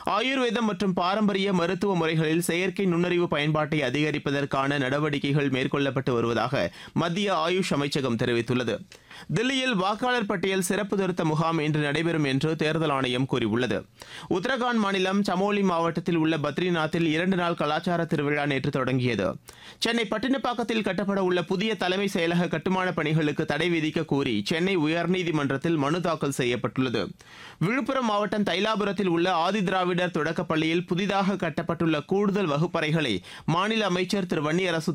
ஆயுர்வேதம் மற்றும் பாரம்பரிய மருத்துவ முறைகளில் செயற்கை நுண்ணறிவு பயன்பாட்டை அதிகரிப்பதற்கான நடவடிக்கைகள் மேற்கொள்ளப்பட்டு வருவதாக மத்திய ஆயுஷ் அமைச்சகம் தெரிவித்துள்ளது தில்லியில் வாக்காளர் பட்டியல் சிறப்பு திருத்த முகாம் இன்று நடைபெறும் என்று தேர்தல் ஆணையம் கூறியுள்ளது உத்தரகாண்ட் மாநிலம் சமோலி மாவட்டத்தில் உள்ள பத்ரிநாத்தில் இரண்டு நாள் கலாச்சார திருவிழா நேற்று தொடங்கியது சென்னை பட்டினப்பாக்கத்தில் கட்டப்பட உள்ள புதிய தலைமை செயலக கட்டுமான பணிகளுக்கு தடை விதிக்க கோரி சென்னை உயர்நீதிமன்றத்தில் மனு தாக்கல் செய்யப்பட்டுள்ளது விழுப்புரம் மாவட்டம் தைலாபுரத்தில் உள்ள ஆதிதிராவிடர் தொடக்கப் பள்ளியில் புதிதாக கட்டப்பட்டுள்ள கூடுதல் வகுப்பறைகளை மாநில அமைச்சர் திரு வன்னியரசு